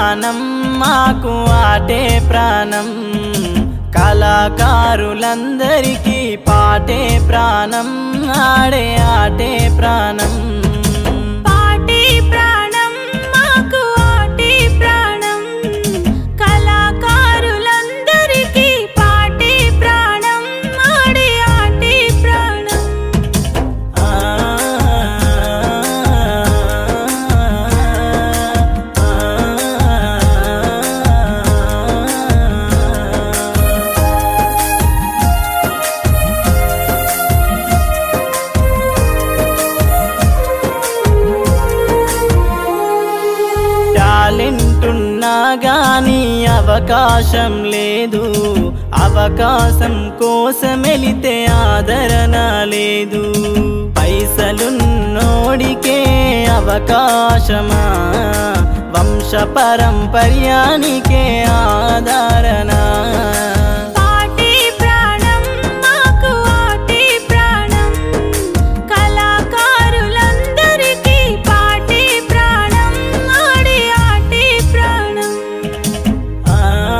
ప్రాణం మాకు ఆటే ప్రాణం కళాకారులందరికీ పాటే ప్రాణం ఆడే ఆటే ప్రాణం పాటే ప్రాణం మాకు ఆటే ప్రాణం కళాకారులందరికీ పాటే ప్రాణం ఆడే ఆటే ప్రాణం ఆ టాలెంట్ ఉన్నా గాని అవకాశం లేదు అవకాశం కోసమెలితే ఆదరణ లేదు పైసలున్నోడికే అవకాశమా వంశ పరంపర్యానికే ఆదరణ పాటే ప్రాణం మాకు ఆటే ప్రాణం కళాకారులందరికీ పాటే ప్రాణం ఆడే ఆటే ప్రాణం ఆ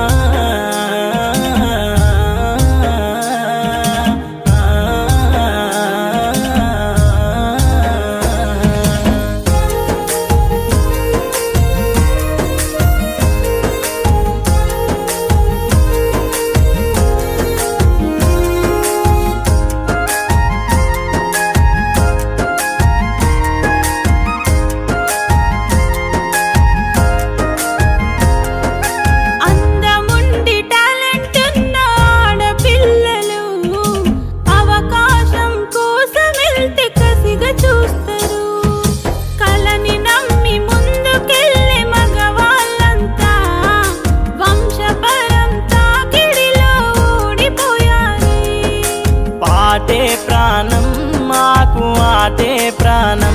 అందముండి టాలెంట్ ఉన్న ఆడపిల్లలు అవకాశం కోసం వెళ్తే కసిగా చూస్తారు కళని నమ్మి ముందుకెళ్ళే మగవాళ్ళంతా వంశపరం తాకిడిలో ఊడిపోయారు పాటే ప్రాణం మాకు ఆటే ప్రాణం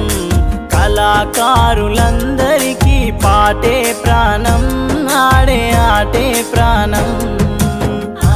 కళాకారులందరికీ పాటే ప్రాణం ఆడే ఆటే ప్రాణం ఆ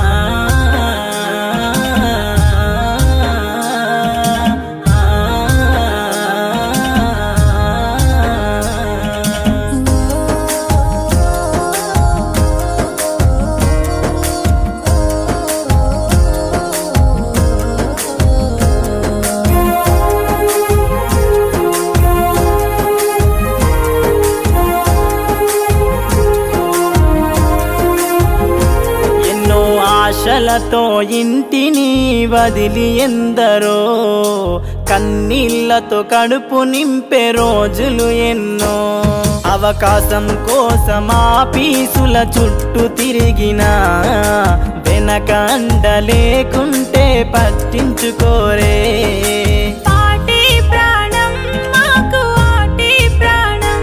ఎన్నో ఆశలతో ఇంటిని వదిలి ఎందరో కన్నీళ్లతో కడుపు నింపే రోజులు ఎన్నో అవకాశం కోసం ఆ పీసుల చుట్టూ తిరిగినా వెనక అండ లేకుంటే పట్టించుకోరే పాటే ప్రాణం మాకు ఆటే ప్రాణం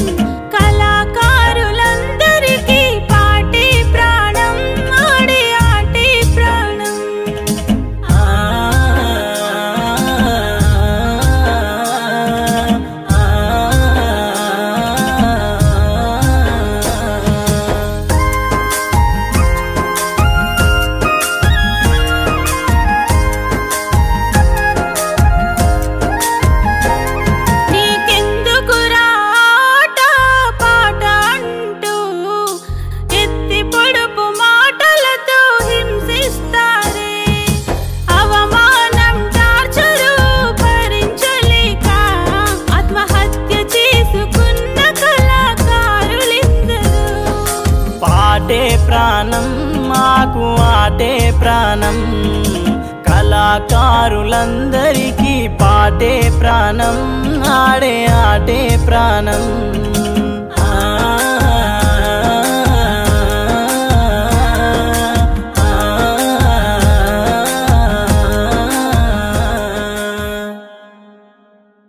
కళాకారులందరికీ పాటే ప్రాణం ఆడే ఆటే ప్రాణం ఆ నీకెందుకురా ఆట పాట అంటూ ఎత్తి పొడుపు మాటలతో హింసిస్తారే అవమానం టార్చరు భరించలేక ఆత్మహత్య చేసుకున్న కళాకారులిందరూ పాటే ప్రాణం మాకు ఆటే ప్రాణం కళాకారులందరికీ పాటే ప్రాణం ఆడే ఆటే ప్రాణం